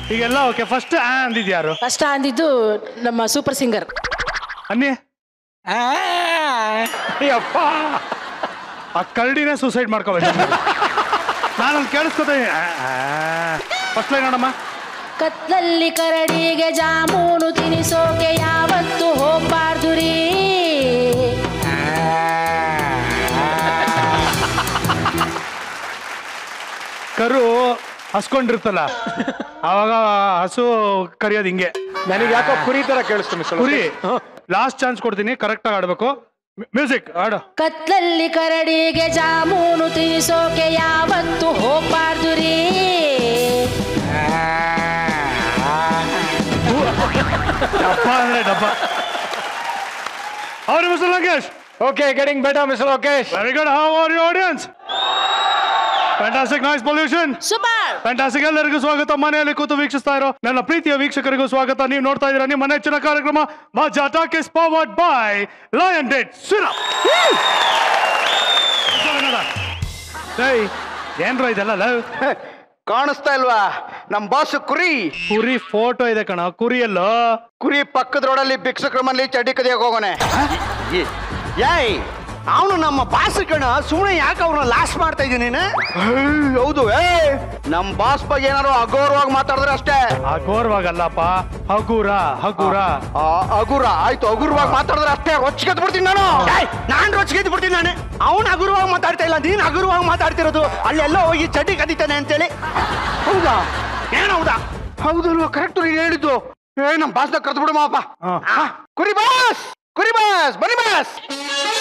ಈಗೆಲ್ಲ okay first ಆ ಅಂದಿದ್ ಯಾರು ಕಷ್ಟ ಅಂದಿದ್ದು ನಮ್ಮ ಸೂಪರ್ ಸಿಂಗರ್ ಅನ್ನಿ ಅಯ್ಯಪ್ಪ ಆ ಕರಡಿನೇ ಸೂಸೈಡ್ ಮಾಡ್ಕೋಬೇಕು ನಾನು ಕೇಳಿಸ್ಕೊತೀನಿ ಫಸ್ಟ್ ಲೈನ್ ನೋಡಮ್ಮ ಕತ್ಲಲ್ಲಿ ಕರಡಿಗೆ ಜಾಮೂನು ತಿನಿಸೋಕೆ ಯಾವತ್ತು ಹೋಗ್ಬಾರ್ದು ರೀ ಕರು ಹಸ್ಕೊಂಡಿರ್ತಲ್ಲ ಆವಾಗ ಹಸು ಕರಿಯೋದು ಹಿಂಗೆ ನನಗೆ ಯಾಕೋ ಕುರಿ ತರ ಕೇಳಿಸ್ತು ಮಿಸ್ ಕುರಿ ಲಾಸ್ಟ್ ಚಾನ್ಸ್ ಕೊಡ್ತೀನಿ ಕರೆಕ್ಟ್ ಆಗಿ ಆಡ್ಬೇಕು ಮ್ಯೂಸಿಕ್ ಆಡು ಕತ್ಲಲ್ಲಿ ಕರಡಿಗೆ ಜಾಮೂನು ತಿನಿಸೋಕೆ ಯಾವತ್ತು ಹೋಗ್ಬಾರ್ದು ರೀ ಡಬ್ಬ ಅಂದ್ರೆ ಡಬ್ಬ ಅವ್ರಿ mister Lankesh okay getting better miss Lokesh very good how are you audience fantastic noise pollution super fantastic ಎಲ್ಲರಿಗೂ ಸ್ವಾಗತ ಮನೆಯಲ್ಲಿ ಕೂತು ವೀಕ್ಷಿಸ್ತಾ ಇರೋ ನನ್ನ ಪ್ರೀತಿಯ ವೀಕ್ಷಕರಿಗೂ ಸ್ವಾಗತ ನೀವು ನೋಡ್ತಾ ಇದ್ದೀರಾ ನಿಮ್ಮ ನೆಚ್ಚಿನ ಕಾರ್ಯಕ್ರಮ Majaa talkies powered by lion date syrup ಏಯ್ ಏನ್ರ ಇದೆಲ್ಲ ಲವ್ ಕಾಣಿಸ್ತಾ ಇಲ್ವಾ ನಮ್ ಬಾಸ್ ಕುರಿ ಕುರಿ ಫೋಟೋ ಇದೆ ಕಣ ಕುರಿಯಲ್ಲೋ ಕುರಿ ಪಕ್ಕದ ರೋಡಲ್ಲಿ ಭಿಕ್ಷುಕ್ರ ಮನೇಲಿ ಚಡ್ಡಿ ಕದಿಯಕ್ ಹೋಗೋನೆ ಯಾಯ್ ಅವನು ನಮ್ಮ ಬಾಸ್ ಕಣ ಸುಮ್ಮನೆ ಯಾಕೆ ಅವ್ರನ್ನ ಲಾಸ್ ಮಾಡ್ತಾ ಇದ್ದೀನಿ ನೀನು ಏಯ್, ಹೌದು ಏ ನಮ್ ಬಾಸ್ ಬಗ್ಗೆ ಏನಾರು ಅಗೌರವಾಗಿ ಮಾತಾಡಿದ್ರೆ ಅಷ್ಟೇ ಆ ಗೋರ್ವಾಗಲ್ಲಪ್ಪ ಹಗುರ ಹಗುರ ಆ, ಅಗುರ ಆಯ್ತು ಅಗುರವಾಗಿ ಮಾತಾಡಿದ್ರೆ ಅಷ್ಟೇ ರೊಚ್ಚಿಗೆದ್ದು ಬಿಡ್ತೀನಿ ನಾನು ಏಯ್, ನಾನ್ ರೊಚ್ಚಿಗೆದ್ದು ಬಿಡ್ತೀನಿ ನಾನು ಅವನು ಹಗುರವಾಗಿ ಮಾತಾಡ್ತಾ ಇಲ್ಲ ನೀನ್ ಹಗುರವಾಗಿ ಮಾತಾಡ್ತಿರೋದು ಅಲ್ಲೆಲ್ಲ ಹೋಗಿ ಚಡ್ಡಿ ಕದೀತಾನೆ ಅಂತೇಳಿ ಹೌದಾ ಏನ್ ಹೌದಾ ಹೌದಲ್ವಾ ಕರೆಕ್ಟ್ ನೀನ್ ಹೇಳಿದ್ದು ಏ ನಮ್ ಬಾಸ್ನ ಕರೆದು ಬಿಡು ಮಾಪ ಹಾ. ಆ, ಕುರಿ ಬಾಸ್ ಕುರಿ ಬಾಸ್ ಬನ್ನಿ ಬಾಸ್